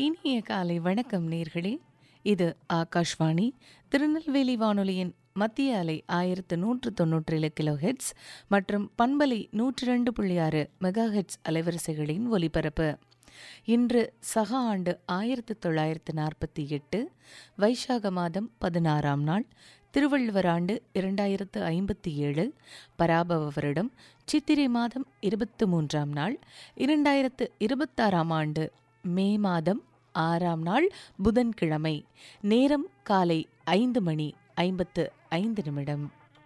இனிய காலை வணக்கம் நேர்களே இது ஆகாஷ்வாணி திருநெல்வேலி வானொலியின் மத்திய அலை ஆயிரத்து நூற்று தொன்னூற்றேழு கிலோ ஹெட்ஸ் மற்றும் பண்பலை நூற்றி ரெண்டு புள்ளி ஆறு மெகா ஹெட்ஸ் அலைவரிசைகளின் ஒலிபரப்பு இன்று சக ஆண்டு ஆயிரத்து தொள்ளாயிரத்து நாற்பத்தி எட்டு வைசாக மாதம் பதினாறாம் நாள் திருவள்ளுவர் ஆண்டு இரண்டாயிரத்து ஐம்பத்தி ஏழு பராபவ வருடம் சித்திரை மாதம் இருபத்து மூன்றாம் நாள் இரண்டாயிரத்து இருபத்தாறாம் ஆண்டு மே மாதம் ஆறாம் நாள் புதன்கிழமை நேரம் காலை ஐந்து மணி ஐம்பத்து ஐந்து நிமிடம்